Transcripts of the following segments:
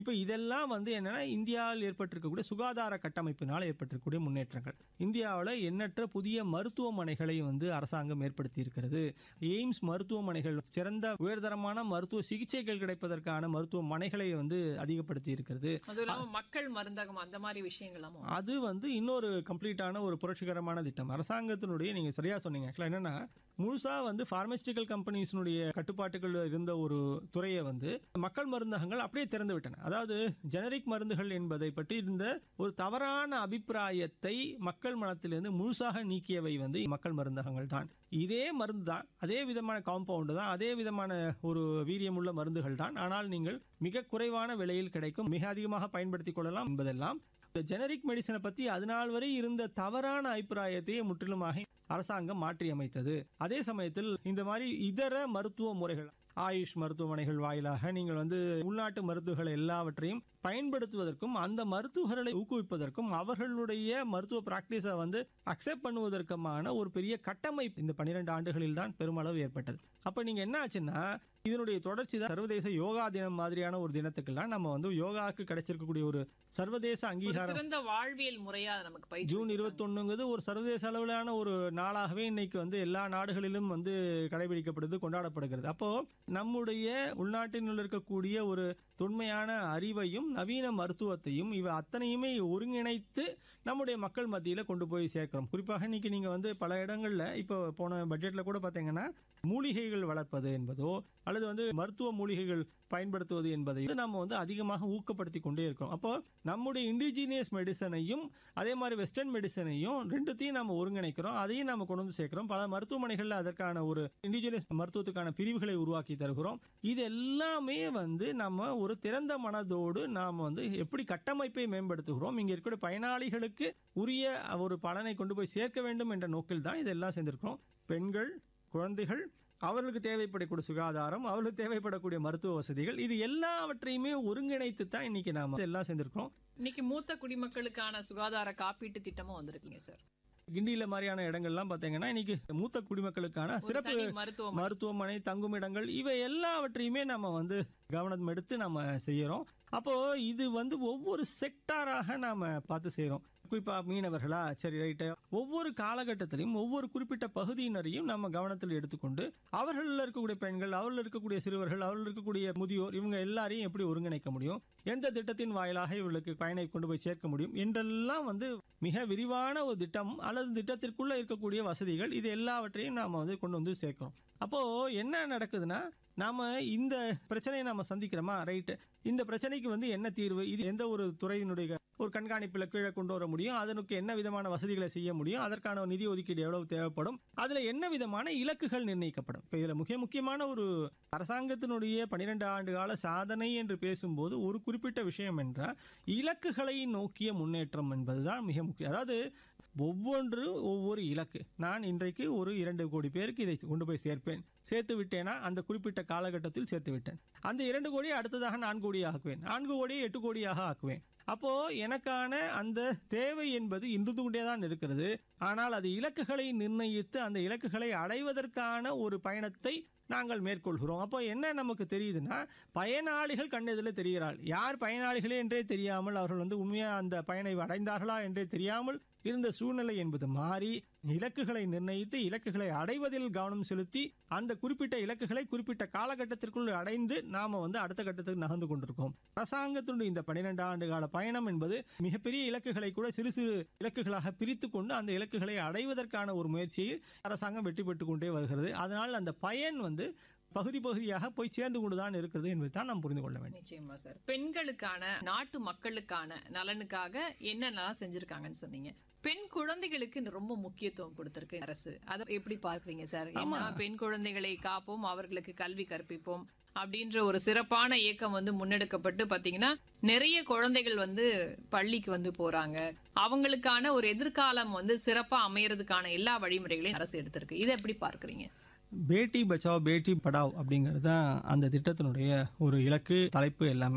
இப்போ இதெல்லாம் வந்து என்னன்னா இந்தியாவில் ஏற்பட்டிருக்கக்கூடிய சுகாதார கட்டமைப்பினால் ஏற்பட்டிருக்கக்கூடிய முன்னேற்றங்கள் இந்தியாவில் எண்ணற்ற புதிய மருத்துவமனைகளை வந்து அரசாங்கம் ஏற்படுத்தி இருக்கிறது எய்ம்ஸ் மருத்துவமனைகள் சிறந்த உயர்தரமான மருத்துவ சிகிச்சைகள் கிடைப்பதற்கான மருத்துவமனைகளை வந்து அதிகப்படுத்தி இருக்கிறது அதுவும் இல்லாம மக்கள் மருந்தகம் அந்த மாதிரி விஷயங்களாம் அது வந்து இன்னொரு கம்ப்ளீட்டான ஒரு புரட்சிகரமான திட்டம் அரசாங்கத்தினுடைய நீங்க சரியா சொன்னீங்க ஆக்சுவலாக என்னன்னா முழுசா வந்து பார்மஸ்டிக்கல் கம்பெனிஸினுடைய கட்டுப்பாட்டுகள் இருந்த ஒரு துறையை வந்து மக்கள் மருந்தகங்கள் அப்படியே திறந்து விட்டன அதாவது ஜெனரிக் மருந்துகள் என்பதை பற்றி இருந்த ஒரு தவறான அபிப்பிராயத்தை மக்கள் மனத்திலிருந்து முழுசாக நீக்கியவை வந்து மக்கள் மருந்தகங்கள் தான் இதே மருந்து தான் அதே விதமான காம்பவுண்டு தான் அதே விதமான ஒரு வீரியமுள்ள மருந்துகள் தான் ஆனால் நீங்கள் மிக குறைவான விலையில் கிடைக்கும் மிக அதிகமாக பயன்படுத்திக் கொள்ளலாம் என்பதெல்லாம் இந்த ஜெனரிக் மெடிசனை பற்றி அது நாள் வரை இருந்த தவறான அபிப்பிராயத்தையே முற்றிலுமாக அரசாங்கம் மாற்றி அமைத்தது அதே சமயத்தில் இந்த மாதிரி இதர மருத்துவ முறைகள் ஆயுஷ் மருத்துவமனைகள் வாயிலாக நீங்கள் வந்து உள்நாட்டு மருத்துவர்கள் எல்லாவற்றையும் பயன்படுத்துவதற்கும் அந்த மருத்துவர்களை ஊக்குவிப்பதற்கும் அவர்களுடைய மருத்துவ பிராக்டிஸை வந்து அக்செப்ட் பண்ணுவதற்குமான ஒரு பெரிய கட்டமைப்பு இந்த பன்னிரெண்டு ஆண்டுகளில் தான் பெருமளவு ஏற்பட்டது அப்போ நீங்கள் என்ன ஆச்சுன்னா இதனுடைய தொடர்ச்சி தான் சர்வதேச யோகா தினம் மாதிரியான ஒரு தினத்துக்கெல்லாம் நம்ம வந்து யோகாவுக்கு கிடைச்சிருக்கக்கூடிய ஒரு சர்வதேச ஒரு அங்கீகாரம் சிறந்த வாழ்வியல் முறையா நமக்கு பயிற்சி ஜூன் வச்சிருக்காங்க. இருபத்தொன்னுங்கிறது ஒரு சர்வதேச அளவிலான ஒரு நாளாகவே இன்னைக்கு வந்து எல்லா நாடுகளிலும் வந்து கடைபிடிக்கப்படுது கொண்டாடப்படுகிறது அப்போ நம்முடைய உள்நாட்டினுள் இருக்கக்கூடிய ஒரு தொன்மையான அறிவையும் நவீன மருத்துவத்தையும் இவை அத்தனையுமே ஒருங்கிணைத்து நம்முடைய மக்கள் மத்தியில் கொண்டு போய் சேர்க்கிறோம் குறிப்பாக இன்னைக்கு நீங்க வந்து பல இடங்கள்ல இப்போ போன பட்ஜெட்ல கூட பார்த்தீங்கன்னா மூலிகைகள் வளர்ப்பது என்பதோ அல்லது வந்து மருத்துவ மூலிகைகள் பயன்படுத்துவது என்பதை நம்ம வந்து அதிகமாக ஊக்கப்படுத்தி கொண்டே இருக்கோம் அப்போ நம்முடைய இண்டிஜினியஸ் மெடிசனையும் அதே மாதிரி வெஸ்டர்ன் மெடிசனையும் ரெண்டுத்தையும் நம்ம ஒருங்கிணைக்கிறோம் அதையும் நம்ம கொண்டு வந்து சேர்க்கிறோம் பல மருத்துவமனைகளில் அதற்கான ஒரு இண்டிஜினியஸ் மருத்துவத்துக்கான பிரிவுகளை உருவாக்கி தருகிறோம் இது எல்லாமே வந்து நம்ம ஒரு திறந்த மனதோடு நாம் வந்து எப்படி கட்டமைப்பை மேம்படுத்துகிறோம் இங்கே இருக்கிற பயனாளிகளுக்கு உரிய ஒரு பலனை கொண்டு போய் சேர்க்க வேண்டும் என்ற நோக்கில் தான் இதெல்லாம் செஞ்சிருக்கிறோம் பெண்கள் குழந்தைகள் அவர்களுக்கு தேவைப்படக்கூடிய சுகாதாரம் அவர்களுக்கு தேவைப்படக்கூடிய மருத்துவ வசதிகள் இது எல்லாவற்றையுமே ஒருங்கிணைத்து தான் இன்னைக்கு நாம எல்லாம் செஞ்சிருக்கிறோம் இன்னைக்கு மூத்த குடிமக்களுக்கான சுகாதார காப்பீட்டு திட்டமும் வந்திருக்குங்க சார் கிண்டியில மாதிரியான இடங்கள்லாம் பார்த்தீங்கன்னா இன்னைக்கு மூத்த குடிமக்களுக்கான ஒரு சிறப்பு தனி மருத்துவமனை மருத்துவமனை தங்குமிடங்கள் இவை எல்லாவற்றையுமே நம்ம வந்து கவனம் எடுத்து நம்ம செய்யறோம் அப்போ இது வந்து ஒவ்வொரு செக்டாராக நாம பார்த்து செய்றோம் குறிப்பா மீனவர்களா சரி ரைட்டு ஒவ்வொரு காலகட்டத்திலையும் ஒவ்வொரு குறிப்பிட்ட பகுதியினரையும் நம்ம கவனத்தில் எடுத்துக்கொண்டு அவர்களில் இருக்கக்கூடிய பெண்கள் அவர்கள் இருக்கக்கூடிய சிறுவர்கள் அவர்கள் இருக்கக்கூடிய முதியோர் இவங்க எல்லாரையும் எப்படி ஒருங்கிணைக்க முடியும் எந்த திட்டத்தின் வாயிலாக இவர்களுக்கு பயனை கொண்டு போய் சேர்க்க முடியும் என்றெல்லாம் வந்து மிக விரிவான ஒரு திட்டம் அல்லது திட்டத்திற்குள்ள இருக்கக்கூடிய வசதிகள் இது எல்லாவற்றையும் நாம வந்து கொண்டு வந்து சேர்க்கிறோம் அப்போ என்ன நடக்குதுன்னா நாம இந்த பிரச்சனையை நாம சந்திக்கிறோமா ரைட்டு இந்த பிரச்சனைக்கு வந்து என்ன தீர்வு இது எந்த ஒரு துறையினுடைய ஒரு கண்காணிப்பில் கீழே கொண்டு வர முடியும் அதனுக்கு என்ன விதமான வசதிகளை செய்ய முடியும் அதற்கான நிதி ஒதுக்கீடு எவ்வளவு தேவைப்படும் அதுல என்ன விதமான இலக்குகள் நிர்ணயிக்கப்படும் இப்போ இதுல முக்கிய முக்கியமான ஒரு அரசாங்கத்தினுடைய பன்னிரெண்டு ஆண்டு கால சாதனை என்று பேசும்போது ஒரு குறிப்பிட்ட விஷயம் என்றால் இலக்குகளை நோக்கிய முன்னேற்றம் என்பதுதான் மிக முக்கியம் அதாவது ஒவ்வொன்று ஒவ்வொரு இலக்கு நான் இன்றைக்கு ஒரு இரண்டு கோடி பேருக்கு இதை கொண்டு போய் சேர்ப்பேன் சேர்த்து விட்டேனா அந்த குறிப்பிட்ட காலகட்டத்தில் சேர்த்து விட்டேன் அந்த இரண்டு கோடியை அடுத்ததாக நான்கு கோடி ஆக்குவேன் நான்கு கோடியை எட்டு கோடியாக ஆக்குவேன் அப்போ எனக்கான அந்த தேவை என்பது இருந்து கொண்டே தான் இருக்கிறது ஆனால் அது இலக்குகளை நிர்ணயித்து அந்த இலக்குகளை அடைவதற்கான ஒரு பயணத்தை நாங்கள் மேற்கொள்கிறோம் அப்போ என்ன நமக்கு தெரியுதுன்னா பயனாளிகள் கண்ணெதில் தெரிகிறாள் யார் பயனாளிகளே என்றே தெரியாமல் அவர்கள் வந்து உண்மையாக அந்த பயனை அடைந்தார்களா என்றே தெரியாமல் இருந்த சூழ்நிலை என்பது மாறி இலக்குகளை நிர்ணயித்து இலக்குகளை அடைவதில் கவனம் செலுத்தி அந்த குறிப்பிட்ட இலக்குகளை குறிப்பிட்ட காலகட்டத்திற்குள் அடைந்து நாம வந்து அடுத்த கட்டத்துக்கு நகர்ந்து கொண்டிருக்கோம் அரசாங்கத்தினுடைய இந்த பன்னிரெண்டு ஆண்டு கால பயணம் என்பது மிகப்பெரிய இலக்குகளை கூட சிறு சிறு இலக்குகளாக பிரித்து கொண்டு அந்த இலக்குகளை அடைவதற்கான ஒரு முயற்சியில் அரசாங்கம் வெற்றி பெற்று கொண்டே வருகிறது அதனால் அந்த பயன் வந்து பகுதி பகுதியாக போய் சேர்ந்து கொண்டுதான் இருக்கிறது என்பதை தான் நாம் புரிந்து கொள்ள வேண்டும் நிச்சயமா சார் பெண்களுக்கான நாட்டு மக்களுக்கான நலனுக்காக என்னென்னலாம் செஞ்சிருக்காங்கன்னு சொன்னீங்க பெண் குழந்தைகளுக்கு இந்த ரொம்ப முக்கியத்துவம் கொடுத்திருக்கு அரசு அதை எப்படி பார்க்கறீங்க சார் ஏன்னா பெண் குழந்தைகளை காப்போம் அவர்களுக்கு கல்வி கற்பிப்போம் அப்படின்ற ஒரு சிறப்பான இயக்கம் வந்து முன்னெடுக்கப்பட்டு பாத்தீங்கன்னா நிறைய குழந்தைகள் வந்து பள்ளிக்கு வந்து போறாங்க அவங்களுக்கான ஒரு எதிர்காலம் வந்து சிறப்பா அமையறதுக்கான எல்லா வழிமுறைகளையும் அரசு எடுத்திருக்கு இதை எப்படி பார்க்கறீங்க பேட்டி பச்சாவ் பேட்டி படாவ் அப்படிங்கிறது தான் அந்த திட்டத்தினுடைய ஒரு இலக்கு தலைப்பு எல்லாமே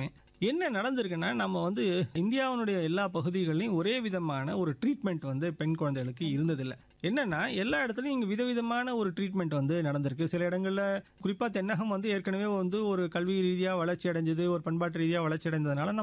என்ன நடந்திருக்குன்னா நம்ம வந்து இந்தியாவினுடைய எல்லா பகுதிகளிலும் ஒரே விதமான ஒரு ட்ரீட்மெண்ட் வந்து பெண் குழந்தைகளுக்கு இருந்ததில்லை என்னன்னா எல்லா இடத்துலையும் இங்கே விதவிதமான ஒரு ட்ரீட்மெண்ட் வந்து நடந்திருக்கு சில இடங்களில் குறிப்பாக தென்னகம் வந்து ஏற்கனவே வந்து ஒரு கல்வி ரீதியாக வளர்ச்சி அடைஞ்சது ஒரு பண்பாட்டு ரீதியாக வளர்ச்சி அடைந்ததுனால